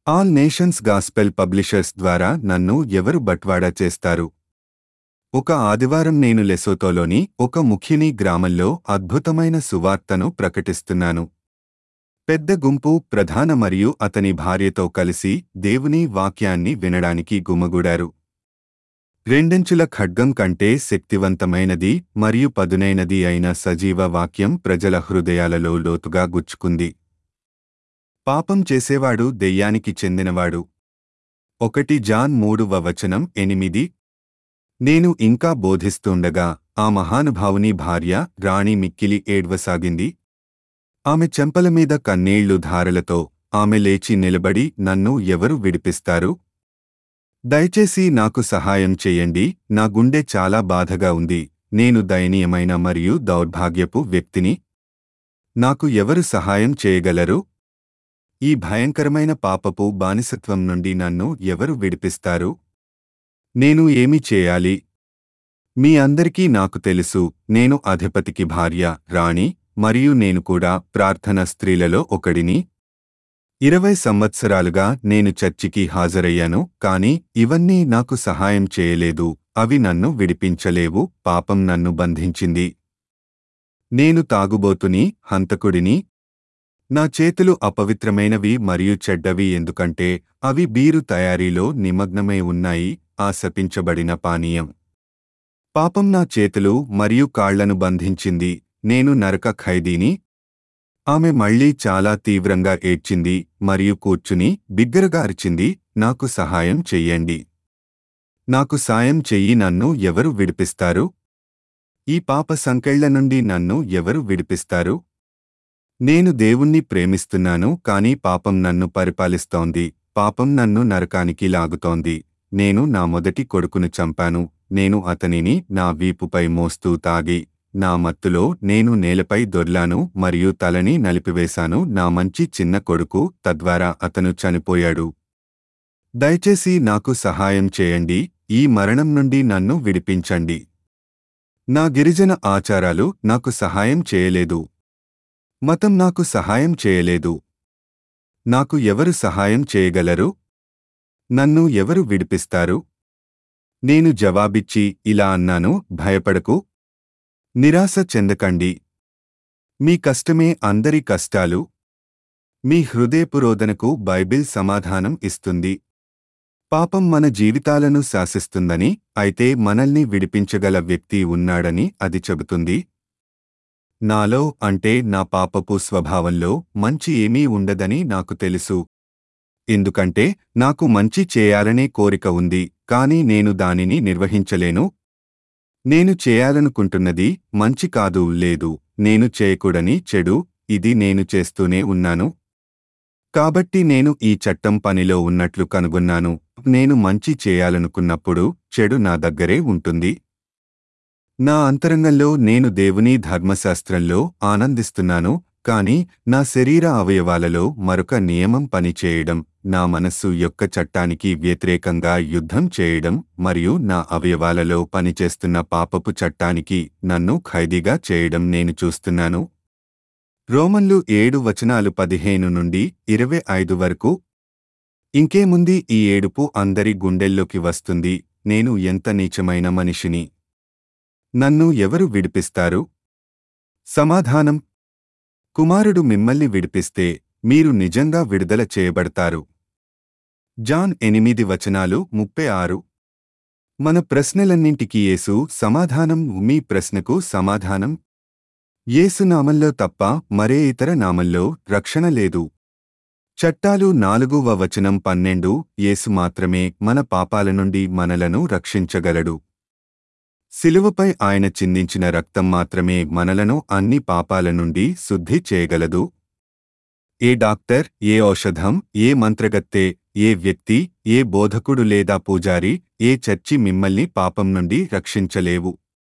all nations gospel publishers ద్వారా నన్ను ఎవరు బట్వాడా చేస్తారు ఒక ఆదివారం నేను లెసోతోలోని ఒక ముఖ్యని గ్రామంలో అద్భుతమైన సువార్తను ప్రకటిస్తున్నాను పెద్ద గుంపు ప్రధాన మరియు అతని భార్యతో కలిసి దేవుని వాక్యాన్ని వినడానికి గుమగూడారు రెండంచుల ఖడ్గం కంటే శక్తివంతమైనది మరియు పదునైనది అయిన సజీవ వాక్యం ప్రజల హృదయాలలో లోతుగా గుచ్చుకుంది పాపం చేసేవాడు దెయ్యానికి చెందినవాడు ఒకటి జాన్ మూడువ వచనం ఎనిమిది నేను ఇంకా బోధిస్తుండగా ఆ మహానుభావుని భార్య రాణి మిక్కిలి ఏడ్వసాగింది ఆమె చెంపల మీద కన్నీళ్లు ధారలతో ఆమె లేచి నిలబడి నన్ను ఎవరు విడిపిస్తారు దయచేసి నాకు సహాయం చేయండి నా గుండె చాలా బాధగా ఉంది నేను దయనీయమైన మరియు దౌర్భాగ్యపు వ్యక్తిని నాకు ఎవరు సహాయం చేయగలరు ఈ భయంకరమైన పాపపు బానిసత్వం నుండి నన్ను ఎవరు విడిపిస్తారు నేను ఏమి చేయాలి మీ అందరికీ నాకు తెలుసు నేను అధిపతికి భార్య రాణి మరియు నేను కూడా ప్రార్థన స్త్రీలలో ఒకడిని ఇరవై సంవత్సరాలుగా నేను చర్చికి హాజరయ్యాను కాని ఇవన్నీ నాకు సహాయం చేయలేదు అవి నన్ను విడిపించలేవు పాపం నన్ను బంధించింది నేను తాగుబోతుని హంతకుడిని నా చేతులు అపవిత్రమైనవి మరియు చెడ్డవి ఎందుకంటే అవి బీరు తయారీలో నిమగ్నమై ఉన్నాయి ఆ శపించబడిన పానీయం పాపం నా చేతులు మరియు కాళ్లను బంధించింది నేను నరక ఖైదీని ఆమె మళ్లీ చాలా తీవ్రంగా ఏడ్చింది మరియు కూర్చుని బిగ్గరగా అరిచింది నాకు సహాయం చెయ్యండి నాకు సాయం చెయ్యి నన్ను ఎవరు విడిపిస్తారు ఈ పాప సంకెళ్ల నుండి నన్ను ఎవరు విడిపిస్తారు నేను దేవుణ్ణి ప్రేమిస్తున్నాను కాని పాపం నన్ను పరిపాలిస్తోంది పాపం నన్ను నరకానికి లాగుతోంది నేను నా మొదటి కొడుకును చంపాను నేను అతనిని నా వీపుపై మోస్తూ తాగి నా మత్తులో నేను నేలపై దొర్లాను మరియు తలని నలిపివేశాను నా మంచి చిన్న కొడుకు తద్వారా అతను చనిపోయాడు దయచేసి నాకు సహాయం చేయండి ఈ మరణం నుండి నన్ను విడిపించండి నా గిరిజన ఆచారాలు నాకు సహాయం చేయలేదు మతం నాకు సహాయం చేయలేదు నాకు ఎవరు సహాయం చేయగలరు నన్ను ఎవరు విడిపిస్తారు నేను జవాబిచ్చి ఇలా అన్నాను భయపడకు నిరాశ చెందకండి మీ కష్టమే అందరి కష్టాలు మీ హృదయపురోధనకు బైబిల్ సమాధానం ఇస్తుంది పాపం మన జీవితాలను శాసిస్తుందని అయితే మనల్ని విడిపించగల వ్యక్తి ఉన్నాడని అది చెబుతుంది నాలో అంటే నా పాపపు స్వభావంలో మంచి ఏమీ ఉండదని నాకు తెలుసు ఎందుకంటే నాకు మంచి చేయాలనే కోరిక ఉంది కాని నేను దానిని నిర్వహించలేను నేను చేయాలనుకుంటున్నది మంచి కాదు లేదు నేను చేయకూడని చెడు ఇది నేను చేస్తూనే ఉన్నాను కాబట్టి నేను ఈ చట్టం పనిలో ఉన్నట్లు కనుగొన్నాను నేను మంచి చేయాలనుకున్నప్పుడు చెడు నా దగ్గరే ఉంటుంది నా అంతరంగంలో నేను దేవుని ధర్మశాస్త్రంలో ఆనందిస్తున్నాను కాని నా శరీర అవయవాలలో మరొక నియమం పనిచేయడం నా మనస్సు యొక్క చట్టానికి వ్యతిరేకంగా యుద్ధం చేయడం మరియు నా అవయవాలలో పనిచేస్తున్న పాపపు చట్టానికి నన్ను ఖైదీగా చేయడం నేను చూస్తున్నాను రోమన్లు ఏడు వచనాలు పదిహేను నుండి ఇరవై ఐదు వరకు ఇంకేముంది ఈ ఏడుపు అందరి గుండెల్లోకి వస్తుంది నేను ఎంత నీచమైన మనిషిని నన్ను ఎవరు విడిపిస్తారు సమాధానం కుమారుడు మిమ్మల్ని విడిపిస్తే మీరు నిజంగా విడుదల చేయబడతారు జాన్ ఎనిమిది వచనాలు ముప్పై ఆరు మన ప్రశ్నలన్నింటికీ యేసు సమాధానం మీ ప్రశ్నకు సమాధానం యేసు నామంలో తప్ప మరే ఇతర నామంలో రక్షణ లేదు చట్టాలు నాలుగవ వచనం పన్నెండు యేసు మాత్రమే మన పాపాల నుండి మనలను రక్షించగలడు శిలువపై ఆయన చిందించిన రక్తం మాత్రమే మనలను అన్ని పాపాల నుండి శుద్ధి చేయగలదు ఏ డాక్టర్ ఏ ఔషధం ఏ మంత్రగత్తె ఏ వ్యక్తి ఏ బోధకుడు లేదా పూజారి ఏ చర్చి మిమ్మల్ని పాపం నుండి రక్షించలేవు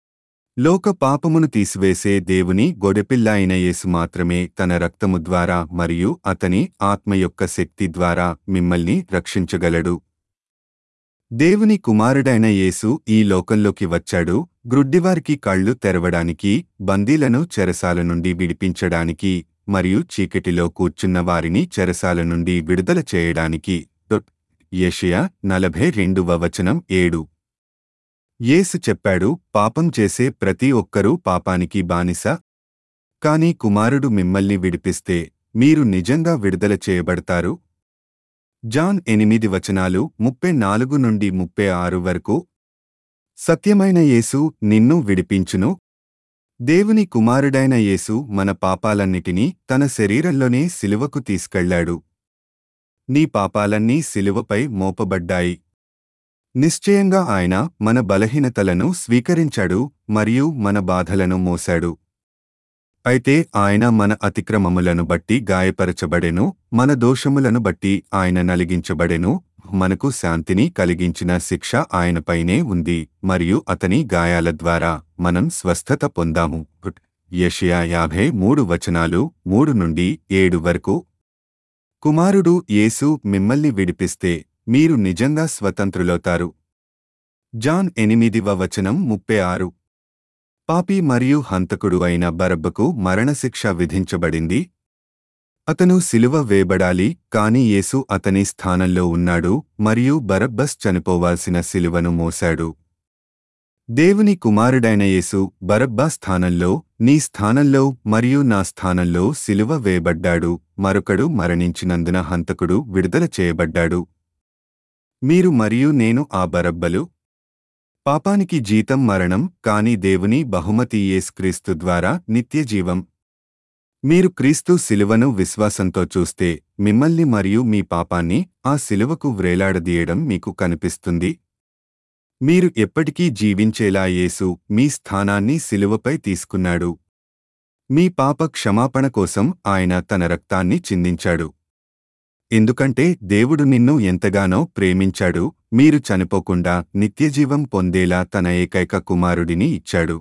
లోక పాపమును తీసివేసే దేవుని గొడెపిల్ల అయిన యేసు మాత్రమే తన రక్తము ద్వారా మరియు అతని ఆత్మ యొక్క శక్తి ద్వారా మిమ్మల్ని రక్షించగలడు దేవుని కుమారుడైన యేసు ఈ లోకంలోకి వచ్చాడు గ్రుడ్డివారికి కళ్ళు తెరవడానికి బందీలను చెరసాల నుండి విడిపించడానికి మరియు చీకటిలో కూర్చున్న వారిని చెరసాల నుండి విడుదల చేయడానికి డొట్ యెషయా నలభై రెండవ వచనం ఏడు యేసు చెప్పాడు పాపం చేసే ప్రతి ఒక్కరూ పాపానికి బానిస కాని కుమారుడు మిమ్మల్ని విడిపిస్తే మీరు నిజంగా విడుదల చేయబడతారు జాన్ ఎనిమిది వచనాలు ముప్పై నాలుగు నుండి ముప్పై ఆరు వరకు సత్యమైన యేసు నిన్ను విడిపించును దేవుని కుమారుడైన యేసు మన పాపాలన్నిటినీ తన శరీరంలోనే సిలువకు తీసుకెళ్లాడు నీ పాపాలన్నీ సిలువపై మోపబడ్డాయి నిశ్చయంగా ఆయన మన బలహీనతలను స్వీకరించాడు మరియు మన బాధలను మోశాడు అయితే ఆయన మన అతిక్రమములను బట్టి గాయపరచబడెను మన దోషములను బట్టి ఆయన నలిగించబడెను మనకు శాంతిని కలిగించిన శిక్ష ఆయనపైనే ఉంది మరియు అతని గాయాల ద్వారా మనం స్వస్థత పొందాము యషయా యాభై మూడు వచనాలు మూడు నుండి ఏడు వరకు కుమారుడు యేసు మిమ్మల్ని విడిపిస్తే మీరు నిజంగా స్వతంత్రులవుతారు జాన్ ఎనిమిదివ వచనం ముప్పై ఆరు పాపి మరియు హంతకుడు అయిన బరబ్బకు మరణశిక్ష విధించబడింది అతను సిలువ వేయబడాలి కాని యేసు అతని స్థానంలో ఉన్నాడు మరియు బరబ్బస్ చనిపోవాల్సిన సిలువను మోశాడు దేవుని కుమారుడైన యేసు బరబ్బా స్థానంలో నీ స్థానంలో మరియు నా స్థానంలో సిలువ వేయబడ్డాడు మరొకడు మరణించినందున హంతకుడు విడుదల చేయబడ్డాడు మీరు మరియు నేను ఆ బరబ్బలు పాపానికి జీతం మరణం కాని దేవుని బహుమతి యేసుక్రీస్తు ద్వారా నిత్యజీవం మీరు క్రీస్తు శిలువను విశ్వాసంతో చూస్తే మిమ్మల్ని మరియు మీ పాపాన్ని ఆ శిలువకు వ్రేలాడదీయడం మీకు కనిపిస్తుంది మీరు ఎప్పటికీ జీవించేలా యేసు మీ స్థానాన్ని శిలువపై తీసుకున్నాడు మీ పాప క్షమాపణ కోసం ఆయన తన రక్తాన్ని చిందించాడు ఎందుకంటే దేవుడు నిన్ను ఎంతగానో ప్రేమించాడు మీరు చనిపోకుండా నిత్యజీవం పొందేలా తన ఏకైక కుమారుడిని ఇచ్చాడు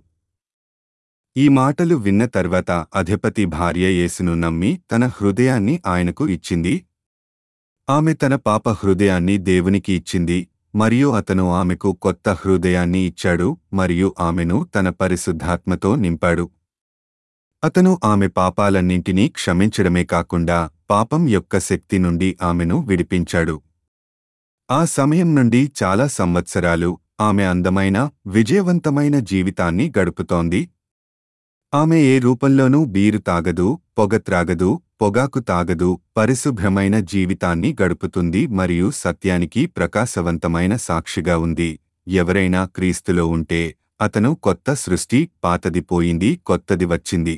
ఈ మాటలు విన్న తర్వాత అధిపతి భార్య యేసును నమ్మి తన హృదయాన్ని ఆయనకు ఇచ్చింది ఆమె తన పాప హృదయాన్ని దేవునికి ఇచ్చింది మరియు అతను ఆమెకు కొత్త హృదయాన్ని ఇచ్చాడు మరియు ఆమెను తన పరిశుద్ధాత్మతో నింపాడు అతను ఆమె పాపాలన్నింటినీ క్షమించడమే కాకుండా పాపం యొక్క శక్తి నుండి ఆమెను విడిపించాడు ఆ సమయం నుండి చాలా సంవత్సరాలు ఆమె అందమైన విజయవంతమైన జీవితాన్ని గడుపుతోంది ఆమె ఏ రూపంలోనూ బీరు తాగదు పొగ త్రాగదు పొగాకు తాగదు పరిశుభ్రమైన జీవితాన్ని గడుపుతుంది మరియు సత్యానికి ప్రకాశవంతమైన సాక్షిగా ఉంది ఎవరైనా క్రీస్తులో ఉంటే అతను కొత్త సృష్టి పాతది పోయింది కొత్తది వచ్చింది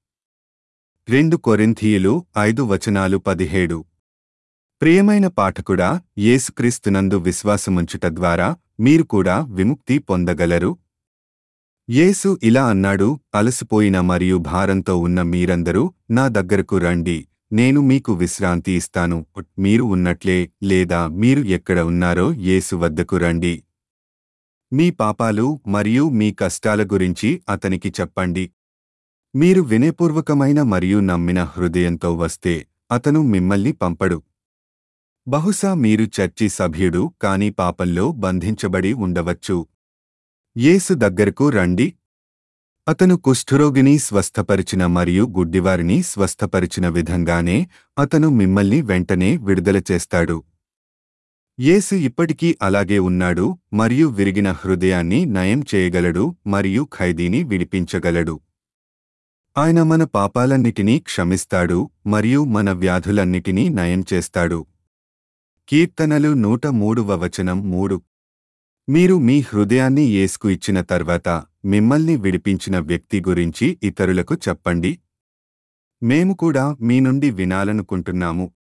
రెండు కొరింథీయులు ఐదు వచనాలు పదిహేడు ప్రియమైన పాఠకుడా యేసుక్రీస్తునందు విశ్వాసముంచుట ద్వారా మీరు కూడా విముక్తి పొందగలరు యేసు ఇలా అన్నాడు అలసిపోయిన మరియు భారంతో ఉన్న మీరందరూ నా దగ్గరకు రండి నేను మీకు విశ్రాంతి ఇస్తాను మీరు ఉన్నట్లే లేదా మీరు ఎక్కడ ఉన్నారో యేసు వద్దకు రండి మీ పాపాలు మరియు మీ కష్టాల గురించి అతనికి చెప్పండి మీరు వినయపూర్వకమైన మరియు నమ్మిన హృదయంతో వస్తే అతను మిమ్మల్ని పంపడు బహుశా మీరు చర్చి సభ్యుడు కాని పాపంలో బంధించబడి ఉండవచ్చు యేసు దగ్గరకు రండి అతను కుష్ఠరోగిని స్వస్థపరిచిన మరియు గుడ్డివారిని స్వస్థపరిచిన విధంగానే అతను మిమ్మల్ని వెంటనే విడుదల చేస్తాడు యేసు ఇప్పటికీ అలాగే ఉన్నాడు మరియు విరిగిన హృదయాన్ని నయం చేయగలడు మరియు ఖైదీని విడిపించగలడు ఆయన మన పాపాలన్నిటినీ క్షమిస్తాడు మరియు మన వ్యాధులన్నిటినీ నయం చేస్తాడు కీర్తనలు నూట మూడువ వచనం మూడు మీరు మీ హృదయాన్ని యేసుకు ఇచ్చిన తర్వాత మిమ్మల్ని విడిపించిన వ్యక్తి గురించి ఇతరులకు చెప్పండి మేము కూడా మీ నుండి వినాలనుకుంటున్నాము